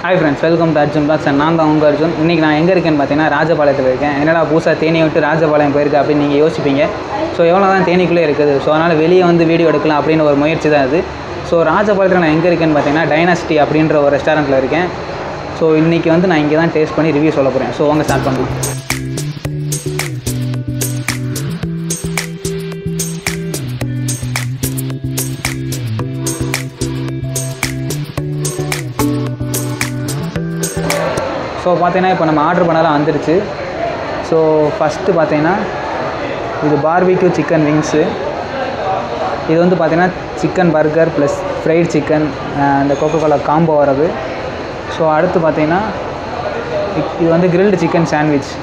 Hi friends welcome to Arjun box நான் தான் உங்கள் அர்ஜுன் இன்றைக்கி நான் எங்கே இருக்கேன்னு பார்த்தீங்கன்னா ராஜபாளையத்தில் இருக்கேன் என்னடா புதுசாக தேனியை விட்டு ராஜபாளையம் போயிருக்கு அப்படின்னு நீங்கள் யோசிப்பீங்க ஸோ எவ்வளோ தான் தேனிக்குள்ளே இருக்குது ஸோ அதனால் வெளியே வந்து வீடியோ எடுக்கலாம் அப்படின்னு ஒரு முயற்சி தான் அது ஸோ ராஜபாளையத்தில் நான் எங்கே இருக்கேன்னு பார்த்தீங்கன்னா டைனாசிட்டி அப்படின்ற ஒரு ரெஸ்டாரண்ட்டில் இருக்கேன் ஸோ இன்றைக்கி வந்து நான் இங்கே தான் டேஸ்ட் பண்ணி ரிவ்யூ சொல்ல போகிறேன் ஸோ வாங்க ஸ்டார்ட் பண்ணலாம் ஸோ பார்த்தீங்கன்னா இப்போ நம்ம ஆர்டர் பண்ணலாம் வந்துருச்சு ஸோ ஃபஸ்ட்டு பார்த்தீங்கன்னா இது பார்பிக்யூ சிக்கன் விங்ஸு இது வந்து பார்த்தீங்கன்னா chicken burger plus fried chicken அந்த கோகோ கோலா காம்போ வரது ஸோ அடுத்து பார்த்தீங்கன்னா இ- இது வந்து கிரில்டு சிக்கன் சாண்ட்விச்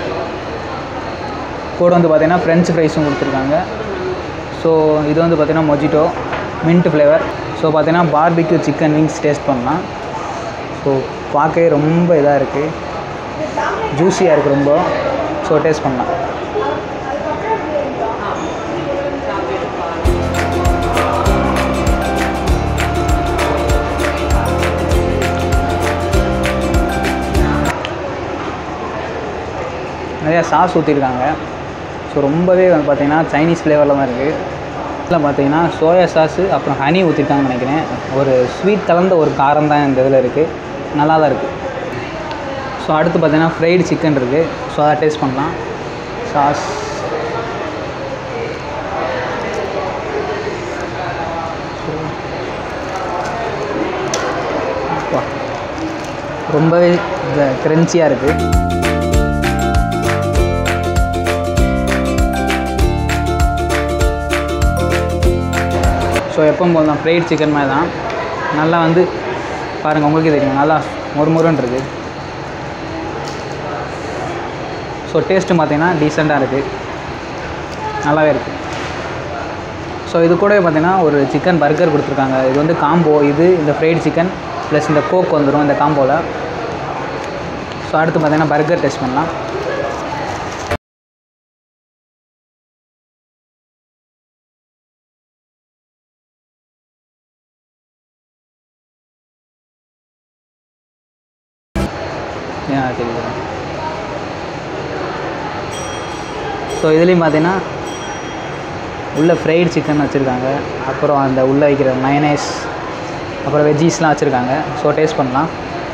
கூட வந்து பார்த்தீங்கன்னா ஃப்ரெஞ்ச் ஃப்ரைஸும் கொடுத்துருக்காங்க ஸோ இது வந்து பார்த்தீங்கன்னா மொஜிட்டோ மின்ட் ஃப்ளேவர் ஸோ பார்த்தீங்கன்னா பார்பிக்யூ சிக்கன் விங்ஸ் டேஸ்ட் பண்ணலாம் ஸோ பார்க்கவே ரொம்ப இதாக இருக்குது ஜூஸியாக இருக்குது ரொம்ப ஸோ டேஸ்ட் பண்ணலாம் நிறையா சாஸ் ஊற்றிருக்காங்க ஸோ ரொம்பவே வந்து பார்த்தீங்கன்னா சைனீஸ் ஃப்ளேவரில் தான் இருக்குது இதில் பார்த்தீங்கன்னா சோயா சாஸு அப்புறம் ஹனி ஊற்றிருக்காங்கன்னு நினைக்கிறேன் ஒரு ஸ்வீட் கலந்த ஒரு காரம் தான் இந்த இதில் இருக்குது நல்லா தான் இருக்குது ஸோ அடுத்து பார்த்தீங்கன்னா ஃப்ரைடு சிக்கன் இருக்குது ஸோ அதை டேஸ்ட் பண்ணலாம் சாஸ் அப்பா. ரொம்பவே க்ரன்ச்சியாக இருக்குது ஸோ எப்பவும் போல் தான் ஃப்ரைட் சிக்கன் மாதிரி தான் நல்லா வந்து பாருங்கள் உங்களுக்கே தெரியும் நல்லா மொறுமொறுன்னு இருக்குது ஸோ டேஸ்ட்டும் பார்த்தீங்கன்னா டீசெண்டாக இருக்குது நல்லாவே இருக்குது ஸோ இது கூடவே பார்த்தீங்கன்னா ஒரு சிக்கன் பர்கர் கொடுத்துருக்காங்க இது வந்து காம்போ இது இந்த ஃப்ரைட் சிக்கன் ப்ளஸ் இந்த கோக் வந்துடும் இந்த காம்போவில் ஸோ அடுத்து பார்த்தீங்கன்னா பர்கர் டெஸ்ட் பண்ணலாம் ஏன் தெரியுது ஸோ இதுலேயும் பார்த்தீங்கன்னா உள்ள ஃப்ரைட் சிக்கன் வச்சுருக்காங்க அப்புறம் அந்த உள்ளே வைக்கிற மயனைஸ் அப்புறம் வெஜ்ஜீஸ்லாம் வச்சுருக்காங்க ஸோ டேஸ்ட் பண்ணலாம்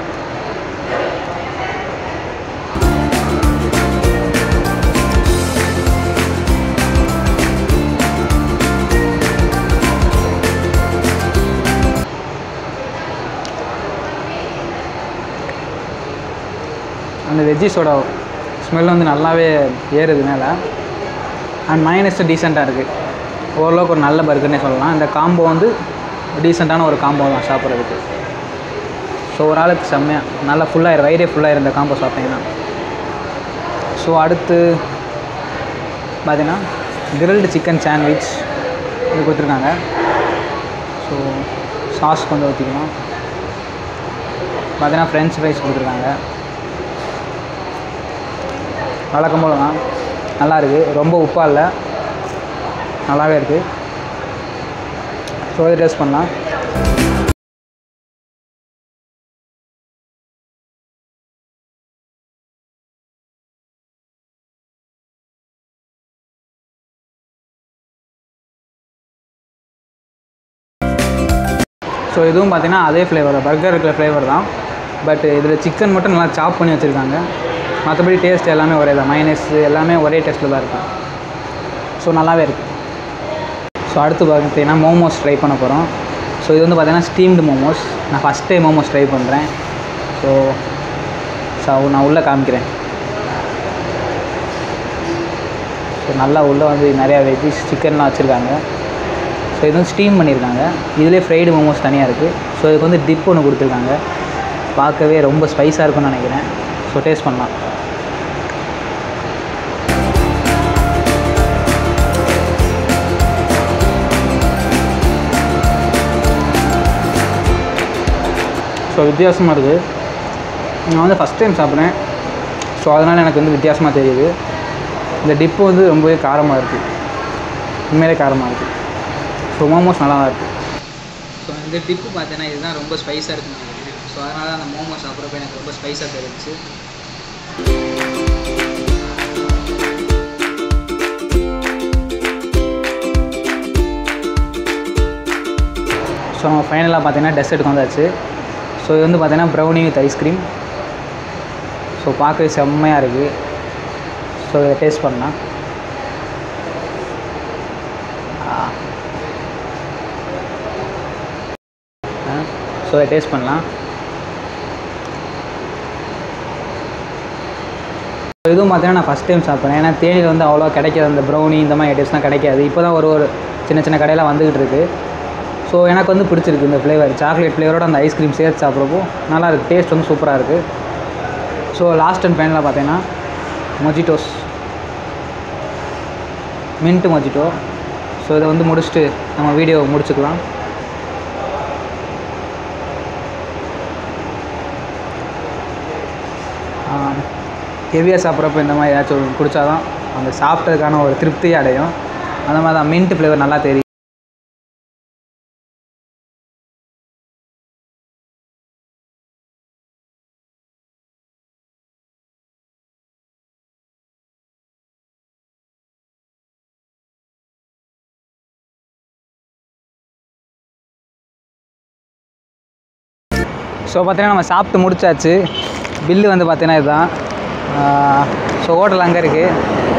அந்த வெஜ்ஜீஸோட ஸ்மெல் வந்து நல்லாவே ஏறுது மேலே அண்ட் மைனஸும் டீசெண்டாக இருக்குது ஓரளவுக்கு ஒரு நல்ல பர்கர்னே சொல்லலாம் இந்த காம்போ வந்து டீசெண்டான ஒரு காம்போ தான் சாப்பிட்றதுக்கு ஸோ ஒரு ஆளுக்கு செம்மையாக நல்லா ஃபுல்லாக வயிறே ஃபுல்லாக இந்த காம்போ சாப்பிட்டீங்கன்னா ஸோ அடுத்து பார்த்தீங்கன்னா கிரில்டு சிக்கன் சாண்ட்விச் இது கொடுத்துருக்காங்க ஸோ சாஸ் கொஞ்சம் ஊற்றிக்கலாம் பார்த்தீங்கன்னா ஃப்ரெஞ்ச் ஃப்ரைஸ் கொடுத்துருக்காங்க வழக்கம் போல தான் நல்லா இருக்குது ரொம்ப உப்பாக இல்லை நல்லாவே இருக்குது ஸோ இது டேஸ்ட் பண்ணலாம் ஸோ இதுவும் பார்த்தீங்கன்னா அதே ஃப்ளேவர் பர்கர் இருக்கிற ஃப்ளேவர் தான் பட் இதில் சிக்கன் மட்டும் நல்லா சாப் பண்ணி வச்சுருக்காங்க மற்றபடி டேஸ்ட் எல்லாமே ஒரே தான் மைனஸ் எல்லாமே ஒரே டேஸ்ட்டில் தான் இருக்கும் ஸோ நல்லாவே இருக்குது ஸோ அடுத்து பார்த்தீங்கன்னா மோமோஸ் ட்ரை பண்ண போகிறோம் ஸோ இது வந்து பார்த்தீங்கன்னா ஸ்டீம்டு மோமோஸ் நான் ஃபஸ்ட் டைம் மோமோஸ் ட்ரை பண்ணுறேன் ஸோ ஸோ நான் உள்ளே காமிக்கிறேன் ஸோ நல்லா உள்ளே வந்து நிறையா வெஜ்ஜிஸ் சிக்கன்லாம் வச்சுருக்காங்க ஸோ இது வந்து ஸ்டீம் பண்ணியிருக்காங்க இதிலே ஃப்ரைடு மோமோஸ் தனியாக இருக்குது ஸோ இதுக்கு வந்து டிப் ஒன்று கொடுத்துருக்காங்க பார்க்கவே ரொம்ப ஸ்பைஸாக இருக்கும்னு நினைக்கிறேன் ஸோ டேஸ்ட் பண்ணலாம் ஸோ வித்தியாசமாக இருக்குது நான் வந்து ஃபஸ்ட் டைம் சாப்பிட்றேன் ஸோ அதனால் எனக்கு வந்து வித்தியாசமாக தெரியுது இந்த டிப்பு வந்து ரொம்பவே காரமாக இருக்குது உண்மையிலே காரமாக இருக்குது ஸோ மோமோஸ் நல்லா தான் இருக்குது ஸோ இந்த டிப்பு பார்த்தேன்னா இதுதான் ரொம்ப ஸ்பைஸாக இருக்குன்னு நினைக்கிறேன் ஸோ அதனால் அந்த மோமோ சாப்பிட்றப்ப எனக்கு ரொம்ப ஸ்பைஸாக தெரிஞ்சிச்சு ஸோ நம்ம ஃபைனலாக பார்த்தீங்கன்னா டெசர்ட்டுக்கு வந்தாச்சு ஸோ இது வந்து பார்த்தீங்கன்னா ப்ரௌனி வித் ஐஸ்கிரீம் ஸோ பார்க்கவே செம்மையாக இருக்குது ஸோ இதை டேஸ்ட் பண்ணலாம் ஸோ இதை டேஸ்ட் பண்ணலாம் இதுவும் பார்த்தீங்கன்னா நான் ஃபஸ்ட் டைம் சாப்பிட்றேன் ஏன்னா தேனியில் வந்து அவ்வளோ கிடைக்காது அந்த ப்ரௌனி இந்த மாதிரி ஐட்டம்ஸ்லாம் கிடைக்காது இப்போ தான் ஒரு ஒரு சின்ன சின்ன கடையில் வந்துக்கிட்டு இருக்குது ஸோ எனக்கு வந்து பிடிச்சிருக்கு இந்த ஃப்ளேவர் சாக்லேட் ஃப்ளேவரோட அந்த ஐஸ்கிரீம் சேர்த்து சாப்பிட்றப்போ நல்லா இருக்குது டேஸ்ட் வந்து சூப்பராக இருக்குது ஸோ லாஸ்ட் அண்ட் ஃபைனலாக பார்த்தீங்கன்னா மொஜிட்டோஸ் மின்ட்டு மொஜிட்டோ ஸோ இதை வந்து முடிச்சுட்டு நம்ம வீடியோ முடிச்சுக்கலாம் ஹெவியாக சாப்பிட்றப்ப இந்த மாதிரி ஏதாச்சும் குடித்தாதான் அந்த சாப்பிட்டதுக்கான ஒரு திருப்தி அடையும் அந்த மாதிரி தான் மின்ட் ஃப்ளேவர் நல்லா தெரியும் ஸோ பார்த்தீங்கன்னா நம்ம சாப்பிட்டு முடிச்சாச்சு பில்லு வந்து பார்த்தீங்கன்னா இதுதான் ஸோ ஹோட்டல் அங்கே இருக்குது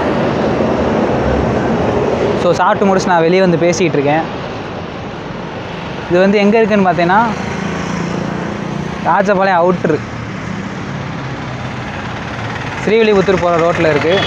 ஸோ சாப்பிட்டு முடிச்சு நான் வெளியே வந்து பேசிக்கிட்டு இருக்கேன் இது வந்து எங்கே இருக்குதுன்னு பார்த்தீங்கன்னா ராஜபாளையம் அவுட்ரு ஸ்ரீவில்லிபுத்தூர் போகிற ரோட்டில் இருக்குது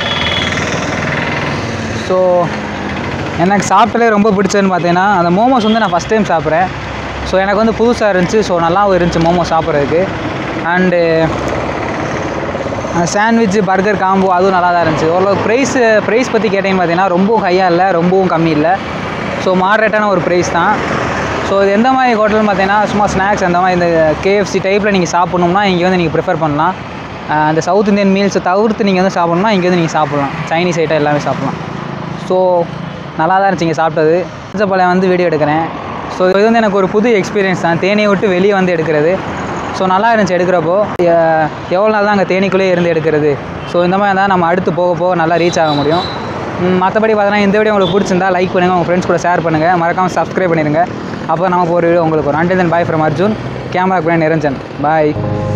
ஸோ எனக்கு சாப்பிட்டதே ரொம்ப பிடிச்சதுன்னு பார்த்தீங்கன்னா அந்த மோமோஸ் வந்து நான் ஃபஸ்ட் டைம் சாப்பிட்றேன் ஸோ எனக்கு வந்து புதுசாக இருந்துச்சு ஸோ நல்லாவும் இருந்துச்சு மோமோ சாப்பிட்றதுக்கு அண்டு சாண்ட்விட்ச் பர்கர் காம்போ அதுவும் நல்லா தான் இருந்துச்சு ஓரளவு ப்ரைஸ் ப்ரைஸ் பற்றி கேட்டிங்கன்னு பார்த்தீங்கன்னா ரொம்பவும் ஹையாக இல்லை ரொம்பவும் கம்மி இல்லை ஸோ மாடரேட்டான ஒரு ப்ரைஸ் தான் ஸோ இது எந்த மாதிரி ஹோட்டல்னு பார்த்தீங்கன்னா சும்மா ஸ்நாக்ஸ் அந்த மாதிரி இந்த கேஎஃப்சி டைப்பில் நீங்கள் சாப்பிட்ணும்னா இங்கே வந்து நீங்கள் ப்ரிஃபர் பண்ணலாம் அஹ் அந்த சவுத் இந்தியன் மீல்ஸை தவிர்த்து நீங்கள் வந்து சாப்பிட்ணும்னா இங்கே வந்து நீங்கள் சாப்பிட்லாம் சைனீஸ் ஐட்டம் எல்லாமே சாப்பிட்லாம் ஸோ நல்லா தான் இருந்துச்சு இங்கே சாப்பிட்டது ராஜபாளையம் வந்து வீடியோ எடுக்கிறேன் ஸோ இது வந்து எனக்கு ஒரு புது எக்ஸ்பீரியன்ஸ் தான் தேனியை விட்டு வெளியே வந்து எடுக்கிறது ஸோ நல்லா இருந்துச்சு எடுக்கிறப்போ எ- எவ்வளோ நாள் தான் அங்கே தேனிக்குள்ளேயே இருந்து எடுக்கிறது ஸோ இந்த மாதிரி தான் நம்ம அடுத்து போக போக நல்லா ரீச் ஆக முடியும் ம், மற்றபடி பார்த்தீங்கன்னா இந்த வீடியோ உங்களுக்கு பிடிச்சிருந்தா லைக் பண்ணுங்கள் உங்கள் ஃப்ரெண்ட்ஸ் கூட ஷேர் பண்ணுங்கள் மறக்காமல் சப்ஸ்கிரைப் பண்ணிடுங்க அப்போ நமக்கு ஒரு வீடியோ உங்களுக்கு ஒரு until then bye from Arjun camera Niranjan bye